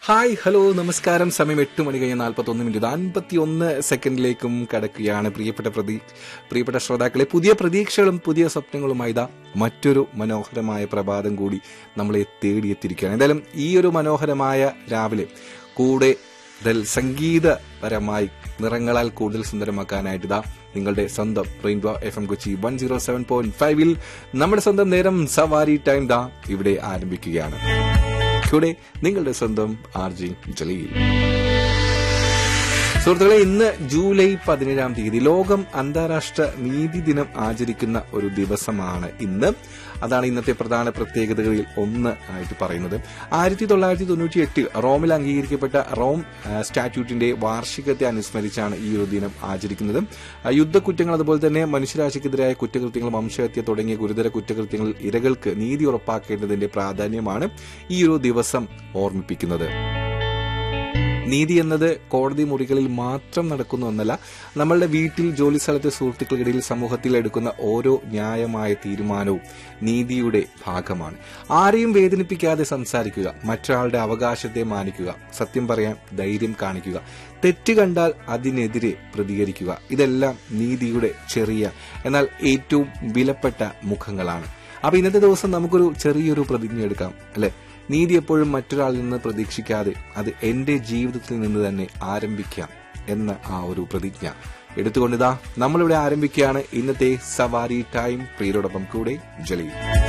hi hello നമസ്കാരം സമയം എട്ട് മണി കഴിഞ്ഞ് നാൽപ്പത്തി ഒന്ന് മിനിറ്റ് അൻപത്തി ഒന്ന് സെക്കൻഡിലേക്കും കടക്കുകയാണ് പ്രിയപ്പെട്ട പ്രതി പ്രിയപ്പെട്ട ശ്രോതാക്കളെ പുതിയ പ്രതീക്ഷകളും പുതിയ സ്വപ്നങ്ങളുമായി ഇതാ മറ്റൊരു മനോഹരമായ പ്രഭാതം കൂടി നമ്മളെ തേടിയെത്തിയിരിക്കുകയാണ് എന്തായാലും ഈ ഒരു മനോഹരമായ രാവിലെ കൂടെ ഇതിൽ സംഗീതപരമായി നിറങ്ങളാൽ കൂടുതൽ സുന്ദരമാക്കാനായിട്ട് ഇതാ നിങ്ങളുടെ സ്വന്തം rainbow F M Kochi one zero seven point ഫൈവിൽ നമ്മുടെ സ്വന്തം നേരം സവാരി ടൈം ദാ ഇവിടെ ആരംഭിക്കുകയാണ് കൂടെ നിങ്ങളുടെ സ്വന്തം ആർ ജി ജലീൽ സുഹൃത്തുക്കളെ ഇന്ന് ജൂലൈ പതിനേഴാം തീയതി ലോകം അന്താരാഷ്ട്ര നീതി ദിനം ആചരിക്കുന്ന ഒരു ദിവസമാണ് ഇന്ന് അതാണ് ഇന്നത്തെ പ്രധാന പ്രത്യേകതകളിൽ ഒന്ന് ആയിട്ട് പറയുന്നത് ആയിരത്തി തൊള്ളായിരത്തി തൊണ്ണൂറ്റി എട്ടിൽ റോമിൽ അംഗീകരിക്കപ്പെട്ട റോം ആ, സ്റ്റാറ്റ്യൂട്ടിന്റെ വാർഷികത്തെ അനുസ്മരിച്ചാണ് ഈ ഒരു ദിനം ആചരിക്കുന്നത് ആ, യുദ്ധക്കുറ്റങ്ങൾ അതുപോലെ തന്നെ മനുഷ്യരാശിക്കെതിരായ കുറ്റകൃത്യങ്ങൾ വംശഹത്യ തുടങ്ങിയ ഗുരുതര കുറ്റകൃത്യങ്ങളിൽ ഇരകൾക്ക് നീതി ഉറപ്പാക്കേണ്ടതിന്റെ പ്രാധാന്യമാണ് ഈ ഒരു ദിവസം ഓർമ്മിപ്പിക്കുന്നത് നീതി എന്നത് കോടതി മുറികളിൽ മാത്രം നടക്കുന്ന ഒന്നല്ല നമ്മളുടെ വീട്ടിൽ ജോലി സ്ഥലത്തെ സുഹൃത്തുക്കൾക്കിടയിൽ സമൂഹത്തിൽ എടുക്കുന്ന ഓരോ ന്യായമായ തീരുമാനവും നീതിയുടെ ഭാഗമാണ് ആരെയും വേദനിപ്പിക്കാതെ സംസാരിക്കുക മറ്റൊരാളുടെ അവകാശത്തെ മാനിക്കുക സത്യം പറയാൻ ധൈര്യം കാണിക്കുക തെറ്റ് കണ്ടാൽ അതിനെതിരെ പ്രതികരിക്കുക ഇതെല്ലാം നീതിയുടെ ചെറിയ എന്നാൽ ഏറ്റവും വിലപ്പെട്ട മുഖങ്ങളാണ് അപ്പൊ ഇന്നത്തെ ദിവസം നമുക്കൊരു ചെറിയൊരു പ്രതിജ്ഞ എടുക്കാം അല്ലെ നീതി എപ്പോഴും മറ്റൊരാളിൽ നിന്ന് പ്രതീക്ഷിക്കാതെ അത് എന്റെ ജീവിതത്തിൽ നിന്ന് തന്നെ ആരംഭിക്കാം എന്ന ആ ഒരു പ്രതിജ്ഞ എടുത്തുകൊണ്ടിതാ നമ്മളിവിടെ ആരംഭിക്കുകയാണ് ഇന്നത്തെ സവാരി ടൈം പ്രിയരോടൊപ്പം കൂടെ ജലീൽ